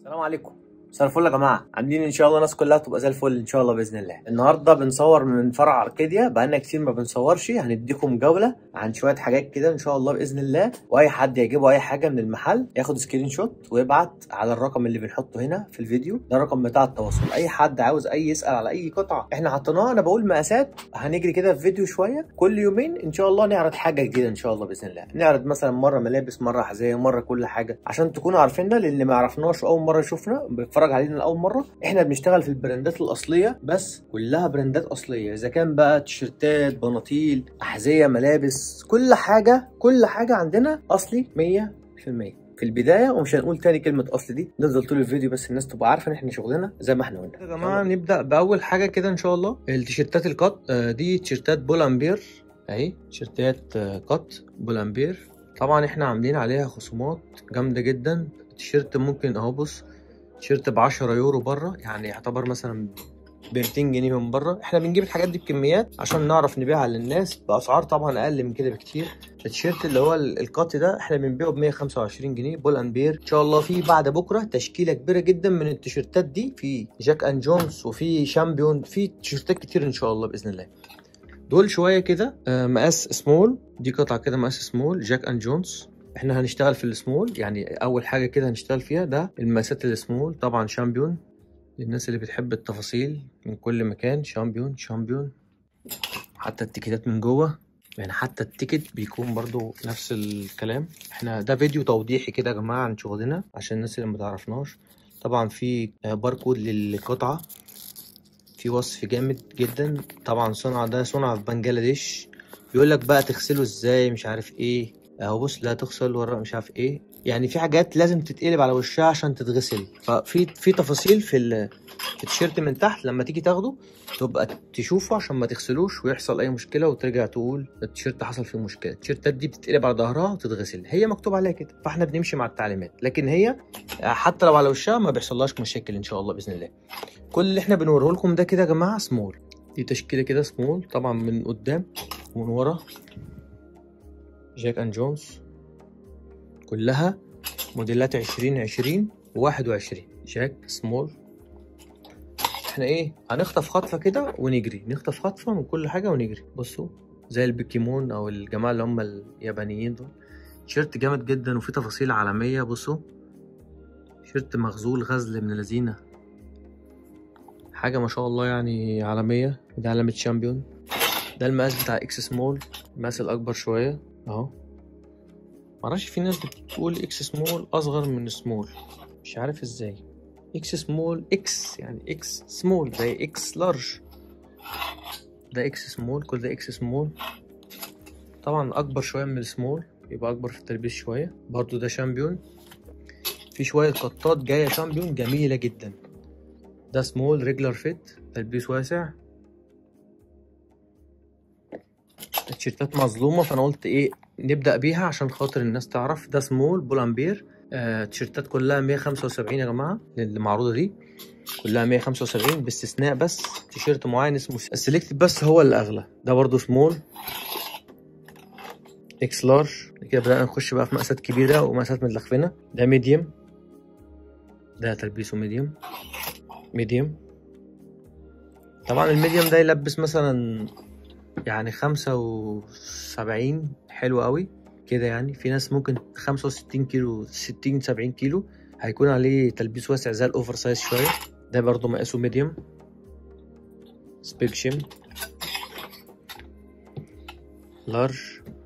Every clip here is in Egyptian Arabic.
السلام عليكم مساء الفل يا جماعه عاملين ان شاء الله الناس كلها تبقى زي الفل ان شاء الله باذن الله النهارده بنصور من فرع اركيديا بقالنا كتير ما بنصورش هنديكم جوله عن شويه حاجات كده ان شاء الله باذن الله واي حد يعجبه اي حاجه من المحل ياخد سكرين شوت ويبعت على الرقم اللي بنحطه هنا في الفيديو ده الرقم بتاع التواصل اي حد عاوز اي يسال على اي قطعه احنا حطيناها انا بقول مقاسات هنجري كده في فيديو شويه كل يومين ان شاء الله نعرض حاجه جديده ان شاء الله باذن الله نعرض مثلا مره ملابس مره حذايا مره كل حاجه عشان تكونوا عارفيننا للي ما يعرفناش اول مره يشوفنا بيتفرج علينا لاول مره احنا بنشتغل في البراندات الاصليه بس كلها براندات اصليه اذا كان بقى تيشرتات بناطيل احذيه ملابس كل حاجه كل حاجه عندنا اصلي 100% في البدايه ومش هنقول تاني كلمه اصل دي نفضل طول الفيديو بس الناس تبقى عارفه ان احنا شغلنا زي ما احنا قلنا يا جماعه نبدا باول حاجه كده ان شاء الله التيشيرتات القط آه، دي تيشيرتات بول امبير اهي تيشيرتات آه، قط بول امبير طبعا احنا عاملين عليها خصومات جامده جدا التيشيرت ممكن اهو بص تيشيرت ب 10 يورو بره يعني يعتبر مثلا ب 200 جنيه من بره احنا بنجيب الحاجات دي بكميات عشان نعرف نبيعها للناس باسعار طبعا اقل من كده بكتير التيشيرت اللي هو ال- القط ده احنا بنبيعه ب 125 جنيه بول امبير ان شاء الله في بعد بكره تشكيله كبيره جدا من التيشيرتات دي في جاك اند جونز وفي شامبيون في تيشيرتات كتير ان شاء الله باذن الله دول شويه كده آه، مقاس سمول دي قطعه كده مقاس سمول جاك اند جونز احنا هنشتغل في السمول يعني اول حاجه كده هنشتغل فيها ده المقاسات السمول طبعا شامبيون للناس اللي بتحب التفاصيل من كل مكان شامبيون شامبيون حتى التيكيتات من جوه يعني حتى التيكت بيكون برضو نفس الكلام احنا ده فيديو توضيحي كده يا جماعه عن شغلنا عشان الناس اللي متعرفناش طبعا في آه، باركود للقطعه في وصف جامد جدا طبعا صنع ده صنع في بنجلاديش بيقول لك بقى تغسله ازاي مش عارف ايه اهو بص لا تغسل ورا مش عارف ايه يعني في حاجات لازم تتقلب على وشها عشان تتغسل ففي في تفاصيل في ال- في التيشيرت من تحت لما تيجي تاخده تبقى تشوفه عشان ما تغسلوش ويحصل اي مشكله وترجع تقول التيشيرت حصل فيه مشكله التيشيرتات دي بتتقلب على ظهرها وتتغسل هي مكتوب عليها كده فاحنا بنمشي مع التعليمات لكن هي حتى لو على وشها ما بيحصلهاش مشاكل ان شاء الله باذن الله كل اللي احنا بنوريه لكم ده كده يا جماعه سمول دي تشكيله كده سمول طبعا من قدام ومن ورا جاك اند جونز كلها موديلات 2020 و21 جاك سمول احنا ايه هنخطف خطفه كده ونجري نخطف خطفه من كل حاجه ونجري بصوا زي البيكيمون او الجماعه اللي هم اليابانيين دول شيرت جامد جدا وفيه تفاصيل عالميه بصوا شيرت مغزول غزل من اللذينه حاجه ما شاء الله يعني عالميه ده علامه شامبيون ده المقاس بتاع اكس سمول المقاس الاكبر شويه اهو معرفش في ناس بتقول اكس سمول اصغر من سمول مش عارف ازاي اكس سمول اكس يعني اكس سمول زي اكس لارج ده اكس سمول كل ده اكس سمول طبعا اكبر شويه من السمول يبقى اكبر في التلبيس شويه برضو ده شامبيون في شويه قطات جايه شامبيون جميله جدا ده سمول ريجلر فيت تلبيس واسع التيشيرتات مظلومه فانا قلت ايه نبدا بيها عشان خاطر الناس تعرف ده سمول بولامبير آه تيشيرتات كلها 175 يا جماعه اللي معروضه دي كلها 175 باستثناء بس تيشيرت معين اسمه السليكت بس هو اللي اغلى ده برضو سمول اكس لارج كده بدأنا نخش بقى في مقاسات كبيرة ومقاسات متلخفنة ده ميديوم ده تلبيسه ميديوم ميديوم طبعا الميديوم ده يلبس مثلا يعني خمسة وسبعين حلو قوي كده يعني في ناس ممكن خمسة وستين كيلو ستين سبعين كيلو هيكون عليه تلبيس واسع زي الاوفر سايز شوية ده برضو مقاسه ميديوم سبيكشن لارج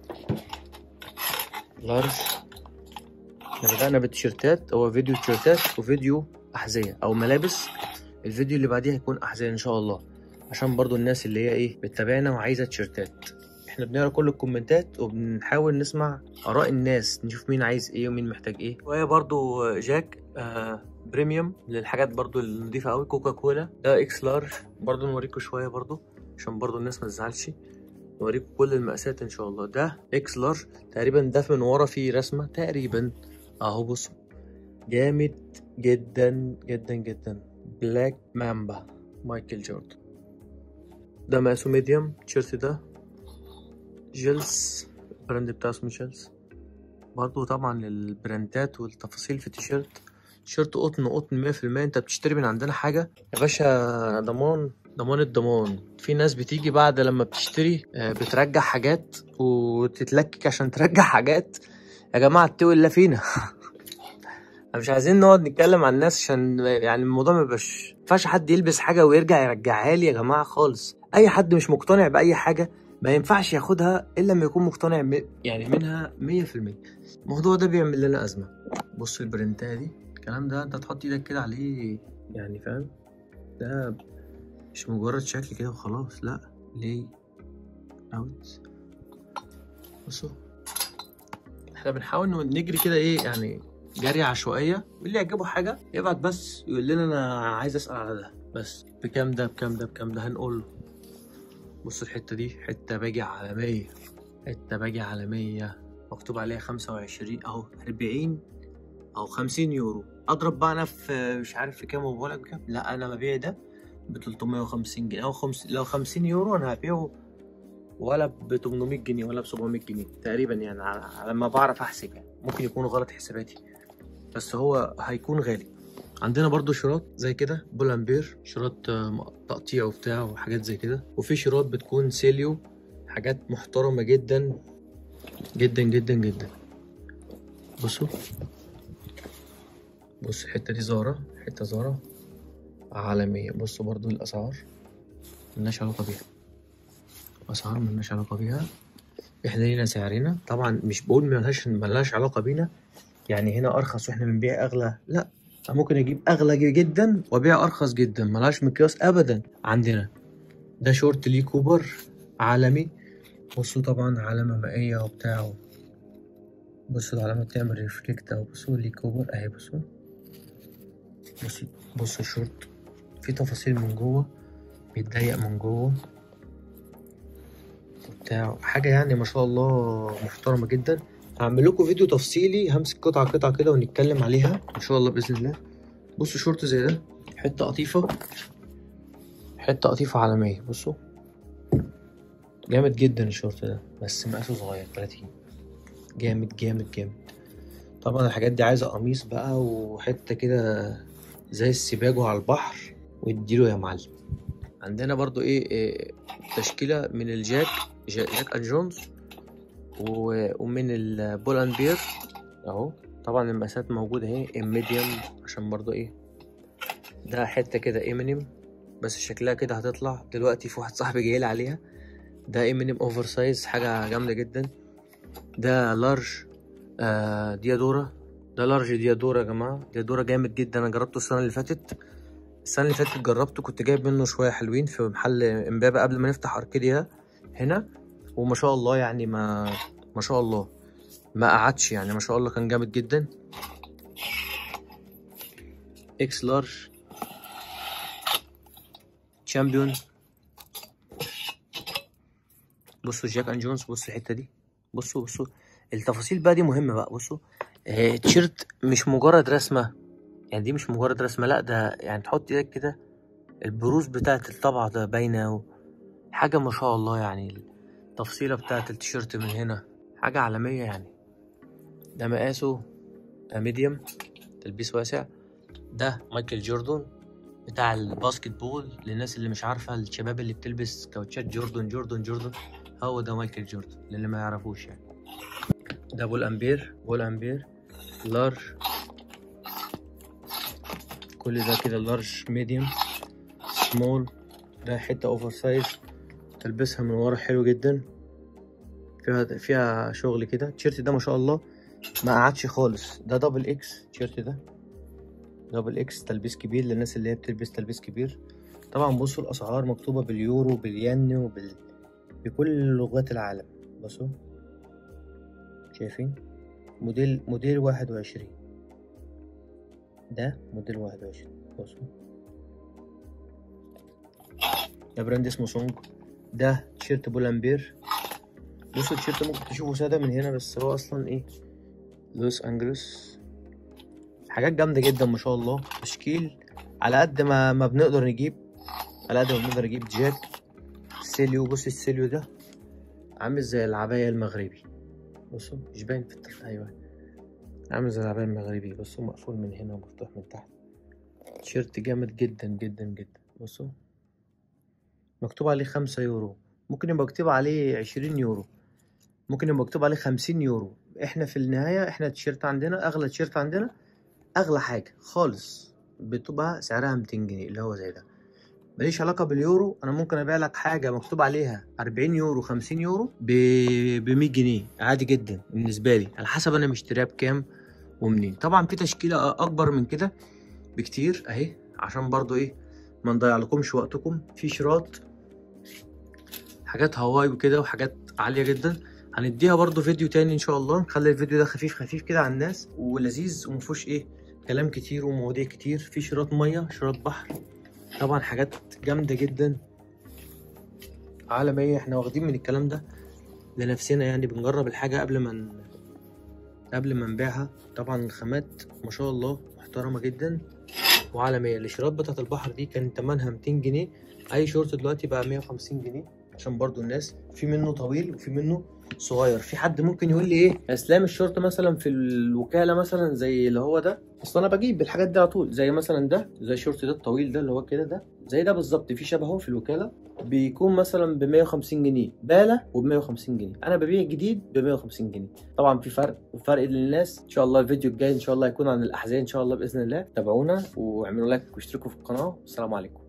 لارج احنا بدأنا بالتيشيرتات هو فيديو تيشيرتات وفيديو أحذية أو ملابس الفيديو اللي بعديه هيكون أحذية إن شاء الله عشان برضو الناس اللي هي إيه بتتابعنا وعايزة تيشيرتات احنا بنقرا كل الكومنتات وبنحاول نسمع آراء الناس نشوف مين عايز إيه ومين محتاج إيه وهي برضو جاك آه بريميوم للحاجات برضو النضيفة أوي كوكا كولا ده إكس لارج برضو نوريكم شوية برضو عشان برضو الناس ما تزعلش نوريكم كل المقاسات ان شاء الله ده اكس لارج تقريبا ده من ورا فيه رسمه تقريبا اهو بصوا جامد جدا جدا جدا بلاك مامبا مايكل جوردن ده مقاسه ميديوم التيشيرت ده جيلز البراند بتاعه اسمه جيلز برضو طبعا البراندات والتفاصيل في التيشيرت تيشيرت قطن قطن 100% انت بتشتري من عندنا حاجه يا باشا ضمان ضمان الضمان في ناس بتيجي بعد لما بتشتري آه، بترجع حاجات وتتلكك عشان ترجع حاجات يا جماعه اتقوا الله فينا مش عايزين نقعد نتكلم عن الناس عشان يعني الموضوع ما يبقاش ما ينفعش حد يلبس حاجه ويرجع يرجعها لي يا جماعه خالص اي حد مش مقتنع باي حاجه ما ينفعش ياخدها الا لما يكون مقتنع م... يعني منها 100% الموضوع ده بيعمل لنا ازمه بص البرنتايه دي الكلام ده انت تحط ايدك كده عليه يعني فاهم ده مش مجرد شكل كده وخلاص لا ليه اوت بصوا احنا بنحاول نجري كده ايه يعني جري عشوائيه واللي يعجبه حاجه يبعت بس يقول لنا انا عايز اسال على ده بس بكام ده بكام ده بكام ده هنقول له بص الحته دي حته باجي عالميه حته باجي عالميه مكتوب عليها 25 اهو 40 او 50 يورو اضرب بقى انا في مش عارف في كام وبقول لك بكام لا انا ببيع ده ب 350 جنيه او خمس لو 50 يورو انا هبيعه ولا ب 800 جنيه ولا ب 700 جنيه تقريبا يعني على على ما بعرف احسب يعني ممكن يكون غلط حساباتي بس هو هيكون غالي عندنا برضو شراط زي كده بولامبير شراط آه، تقطيع وبتاع وحاجات زي كده وفي شراط بتكون سيليو حاجات محترمة جدا جدا جدا جدا بصوا بص الحتة دي زارة حتة زارة عالمية بصوا برضو الأسعار ملناش علاقة بيها أسعار ملناش علاقة بيها احنا لينا سعرنا طبعا مش بقول ملهاش ملهاش علاقة بينا يعني هنا أرخص واحنا بنبيع أغلى لا أنا ممكن أجيب أغلى جدا وأبيع أرخص جدا ملهاش مقياس أبدا عندنا ده شورت ليه كوبر عالمي بصوا طبعا علامة مائية وبتاع بصوا العلامة بتعمل ريفليكت أهو بصوا ليه كوبر أهي بصوا بصوا بصوا الشورت في تفاصيل من جوه بيتضيق من جوه وبتاع حاجة يعني ما شاء الله محترمة جدا هعمل لكم فيديو تفصيلي همسك قطعة قطعة كده ونتكلم عليها ان شاء الله بإذن الله بصوا شورت زي ده حتة قطيفة حتة قطيفة عالمية بصوا جامد جدا الشورت ده بس مقاسه صغير 30 جامد جامد جامد طبعا الحاجات دي عايزة قميص بقى وحتة كده زي السباجو على البحر واديله يا معلم عندنا برضو ايه, إيه تشكيلة من الجاك جا- جاك اند جونز و- ومن البول اند بير اهو طبعا المقاسات موجودة اهي الميديوم عشان برضو ايه ده حتة كده امينيم بس شكلها كده هتطلع دلوقتي في واحد صاحبي جايلي عليها ده امينيم اوفر سايز حاجة جامدة جدا ده لارج آه ديادورا ده لارج ديادورا يا جماعة ديادورا جامد جدا انا جربته السنة اللي فاتت السنة اللي فاتت جربته كنت جايب منه شوية حلوين في محل امبابة قبل ما نفتح اركيديا هنا وما شاء الله يعني ما ما شاء الله ما قعدش يعني ما شاء الله كان جامد جدا اكس لارج تشامبيون بصوا جاك اند جونز بصوا الحته دي بصوا بصوا التفاصيل بقى دي مهمه بقى بصوا آه، تيشيرت مش مجرد رسمه يعني دي مش مجرد رسمه لا ده يعني تحط ايدك كده البروز بتاعت الطبعه ده باينه و- حاجه ما شاء الله يعني التفصيله بتاعت التيشيرت من هنا حاجه عالميه يعني ده مقاسه ميديوم تلبيس واسع ده مايكل جوردن بتاع الباسكت بول للناس اللي مش عارفه الشباب اللي بتلبس كاوتشات جوردن جوردن جوردن هو ده مايكل جوردن للي ما يعرفوش يعني ده بول امبير بول امبير لارج كل ده كده لارج ميديوم سمول ده حته اوفر سايز تلبسها من ورا حلو جدا فيها فيها شغل كده التيشيرت ده ما شاء الله ما قعدش خالص ده دبل اكس التيشيرت ده دبل اكس تلبيس كبير للناس اللي هي بتلبس تلبيس كبير طبعا بصوا الاسعار مكتوبه باليورو بالين وبال بكل لغات العالم بصوا شايفين موديل موديل واحد وعشرين ده موديل واحد وعشرين بصوا ده براند اسمه سونج ده تيشيرت بولامبير بصوا التيشيرت ممكن تشوفه سادة من هنا بس هو اصلا ايه لوس انجلوس حاجات جامدة جدا ما شاء الله تشكيل على قد ما ما بنقدر نجيب على قد ما بنقدر نجيب جاك سيليو بص السيليو ده عامل زي العباية المغربي بصوا مش باين في التلفزيون ايوه عامل زي العباية المغربي بصوا مقفول من هنا ومفتوح من تحت تيشيرت جامد جدا جدا جدا بصوا مكتوب عليه خمسة يورو ممكن يبقى مكتوب عليه عشرين يورو ممكن يبقى مكتوب عليه خمسين يورو احنا في النهاية احنا التيشيرت عندنا اغلى تيشيرت عندنا اغلى حاجة خالص بتبقى سعرها 200 جنيه اللي هو زي ده ماليش علاقة باليورو انا ممكن ابيع لك حاجة مكتوب عليها 40 يورو 50 يورو ب 100 جنيه عادي جدا بالنسبة لي على حسب انا مشتريها بكام ومنين طبعا في تشكيلة اكبر من كده بكتير اهي عشان برضو ايه ما نضيع لكمش وقتكم في شراط حاجات هواي وكده وحاجات عالية جدا هنديها برضو فيديو تاني ان شاء الله نخلي الفيديو ده خفيف خفيف كده على الناس ولذيذ ومفيهوش ايه كلام كتير ومواضيع كتير في شراط ميه شراط بحر طبعا حاجات جامده جدا عالميه احنا واخدين من الكلام ده لنفسنا يعني بنجرب الحاجه قبل ما ن... قبل ما نبيعها طبعا الخامات ما شاء الله محترمه جدا وعالميه الشراط بتاعت البحر دي كان تمنها 200 جنيه اي شورت دلوقتي بقى 150 جنيه عشان برضو الناس في منه طويل وفي منه صغير في حد ممكن يقول لي ايه يا اسلام الشورت مثلا في الوكاله مثلا زي اللي هو ده اصل انا بجيب الحاجات دي على طول زي مثلا ده زي الشورت ده الطويل ده اللي هو كده ده زي ده بالظبط في شبهه في الوكاله بيكون مثلا ب 150 جنيه باله وب 150 جنيه انا ببيع جديد ب 150 جنيه طبعا في فرق وفرق للناس ان شاء الله الفيديو الجاي ان شاء الله يكون عن الاحذيه ان شاء الله باذن الله تابعونا واعملوا لايك واشتركوا في القناه والسلام عليكم